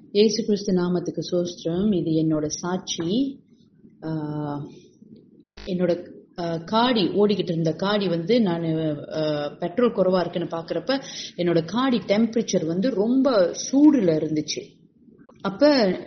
இயேசு கிறிஸ்து நாமத்துக்கு சோஸ்திரம் இது என்னோட சாட்சி ஆஹ், என்னோட ஆஹ், காடி ஓடிக்கிட்டு இருந்த காடி வந்து நான் பெட்ரோல் குறைவா இருக்குன்னு பாக்குறப்ப என்னோட காடி டெம்பரேச்சர் வந்து ரொம்ப சூடுல இருந்துச்சு அப்ப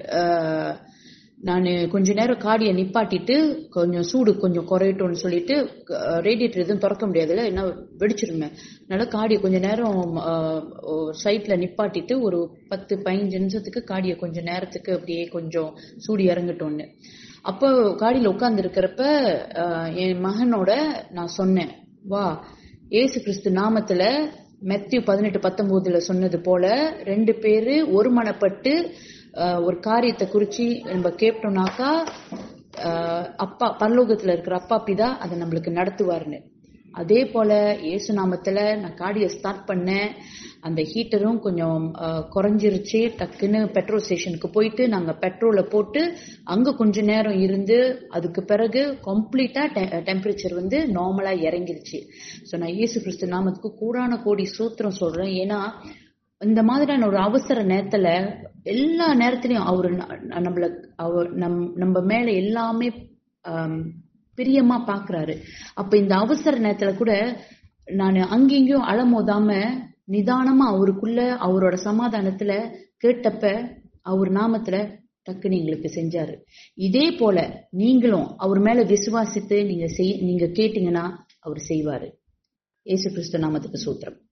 நான் கொஞ்ச நேரம் காடியை நிப்பாட்டிட்டு கொஞ்சம் சூடு கொஞ்சம் குறையட்டும்னு சொல்லிட்டு ரேடியேட்டர் எதுவும் திறக்க முடியாதுல்ல என்ன வெடிச்சிருங்க அதனால காடியை கொஞ்ச நேரம் சைட்ல நிப்பாட்டிட்டு ஒரு பத்து பதினஞ்சு நிமிஷத்துக்கு காடியை கொஞ்ச நேரத்துக்கு அப்படியே கொஞ்சம் சூடு இறங்கட்டும்னு அப்போ காடியில உட்கார்ந்து இருக்கிறப்ப என் மகனோட நான் சொன்னேன் வா ஏசு கிறிஸ்து நாமத்துல மெத்தியூ பதினெட்டு பத்தொன்பதுல சொன்னது போல ரெண்டு பேரு ஒருமனப்பட்டு ஆஹ், ஒரு காரியத்தை குறிச்சு நம்ம கேட்டோம்னாக்கா ஆஹ், அப்பா பரலோகத்துல இருக்கிற அப்பா பிதா அதை நம்மளுக்கு நடத்துவாருன்னு அதே போல இயேசு நாமத்துல நான் காடியை ஸ்டார்ட் பண்ணேன் அந்த ஹீட்டரும் கொஞ்சம் ஆஹ், குறைஞ்சிருச்சு டக்குன்னு பெட்ரோல் ஸ்டேஷனுக்கு போயிட்டு நாங்க பெட்ரோலை போட்டு அங்க கொஞ்ச நேரம் இருந்து அதுக்கு பிறகு கம்ப்ளீட்டா டெம்பரேச்சர் வந்து நார்மலா இறங்கிருச்சு ஸோ நான் இயேசு கிறிஸ்து நாமத்துக்கு கூடான கோடி சூத்திரம் சொல்றேன் ஏன்னா இந்த மாதிரியான ஒரு அவசர நேரத்துல எல்லா நேரத்திலையும் அவர் நம்மள அவர் நம் நம்ம மேல எல்லாமே ஆம், பிரியமா பாக்குறாரு அப்ப இந்த அவசர நேரத்துல கூட நான் அங்கேயும் அலமோதாம நிதானமா அவருக்குள்ள அவரோட சமாதானத்துல கேட்டப்ப அவர் நாமத்துல டக்குன்னு எங்களுக்கு செஞ்சாரு இதே போல நீங்களும் அவர் மேல விசுவாசித்து நீங்க செய் நீங்க கேட்டீங்கன்னா அவர் செய்வாரு இயேசு கிறிஸ்து நாமத்துக்கு சூத்திரம்